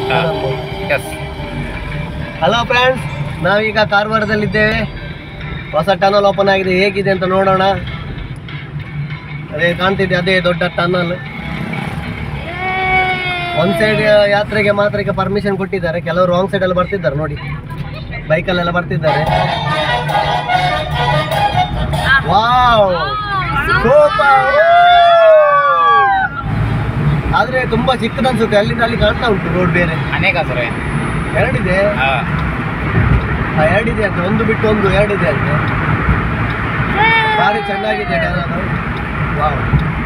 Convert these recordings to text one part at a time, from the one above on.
ಹಾ. ಅನ್ಬೋದು. Yes hello friends ನಾವೀಗ ಕಾರವಾರದಲ್ಲಿದ್ದೇವೆ ಹೊಸ ಟನಲ್ ಓಪನ್ ಆಗಿದೆ ಹೇಗಿದೆ ಅಂತ ನೋಡೋಣ ಅದೇ ಕಾಣ್ತಿದೆ ಅದೇ ದೊಡ್ಡ ಟನಲ್ ಒಂದ್ ಸೈಡ್ ಯಾತ್ರೆಗೆ ಮಾತ್ರ ಈಗ ಪರ್ಮಿಷನ್ ಕೊಟ್ಟಿದ್ದಾರೆ ಕೆಲವರು ರಾಂಗ್ ಸೈಡ್ ಅಲ್ಲಿ ಬರ್ತಿದ್ದಾರೆ ನೋಡಿ ಬೈಕಲ್ಲೆಲ್ಲ ಬರ್ತಿದ್ದಾರೆ ವಾವ್ ಸೂಪರ್ ಆದ್ರೆ ತುಂಬಾ ಚಿಕ್ಕದ ಅನ್ಸುತ್ತೆ ಅಲ್ಲಿಂದ ಅಲ್ಲಿ ಕಾಣ್ತಾ ಉಂಟು ರೋಡ್ ಬೇರೆ ಅನೇಕ ಸರ್ ಎರಡಿದೆ ಹಾಂ ಆ, ಎರಡಿದೆ ಅಂತೆ ಒಂದು ಬಿಟ್ಟು ಒಂದು ಎರಡಿದೆ ಅಂತೆ ಭಾರಿ ಚೆನ್ನಾಗಿದೆ ಟನಲ್ ವಾವ್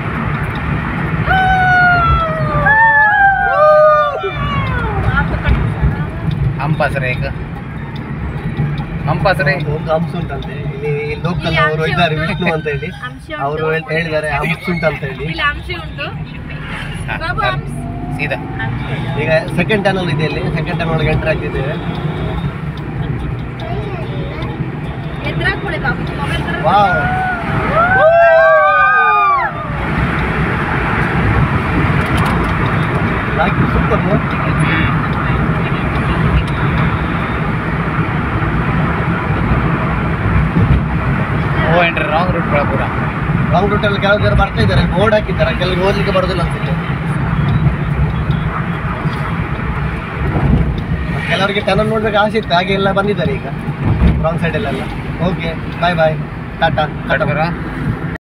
ಹಂಪಸ್ರೆ ಈಗ ಹಂಪಸ್ರೆ ಒಂದು ಹಂಸ ಉಂಟಂತೆ ಇಲ್ಲಿ ಲೋಕಲ್ ಅವರು ಇದ್ದಾರೆ ವಿಷ್ಣು ಅಂತ ಹೇಳಿ ಅವರು ಹೇಳಿದ್ದಾರೆ ಹಂಸ ಉಂಟಂತ ಹೇಳಿ ಇಲ್ಲಿ ಅಂಶ ಉಂಟು ಹಾಂ ಬಾಬು ಹಂಸ್. ಸೀದಾ ಈಗ ಸೆಕೆಂಡ್ ಟನಲ್ ಇದೆ ಇಲ್ಲಿ ಸೆಕೆಂಡ್ ಟನಲ್ ಎಂಟರ್ ಆಗ್ತಿದ್ದೇವೆ ಎದುರಾಗ್ಕೊಳ್ಳಿ Babu mobile wow super oh entry wrong route ಪೂರ ಲಾಂಗ್ ರೂಟ್ ಅಲ್ಲಿ ಕೆಲವು ಜನ ಬರ್ತಾ ಇದ್ದಾರೆ ಬೋರ್ಡ್ ಹಾಕಿದ್ದಾರೆ ಕೆಲವರು ಓದ್ಲಿಕ್ಕೆ ಬರೋದಿಲ್ಲ ಅನ್ಸುತ್ತೆ ಕೆಲವರಿಗೆ ಟನಲ್ ನೋಡ್ಬೇಕು ಆಸೆ ಇತ್ತು ಹಾಗೆ ಎಲ್ಲ ಬಂದಿದ್ದಾರೆ ಈಗ ರಾಂಗ್ ಸೈಡಲ್ಲೆಲ್ಲ okay bye bye tata tata ಕಟ್ಬರ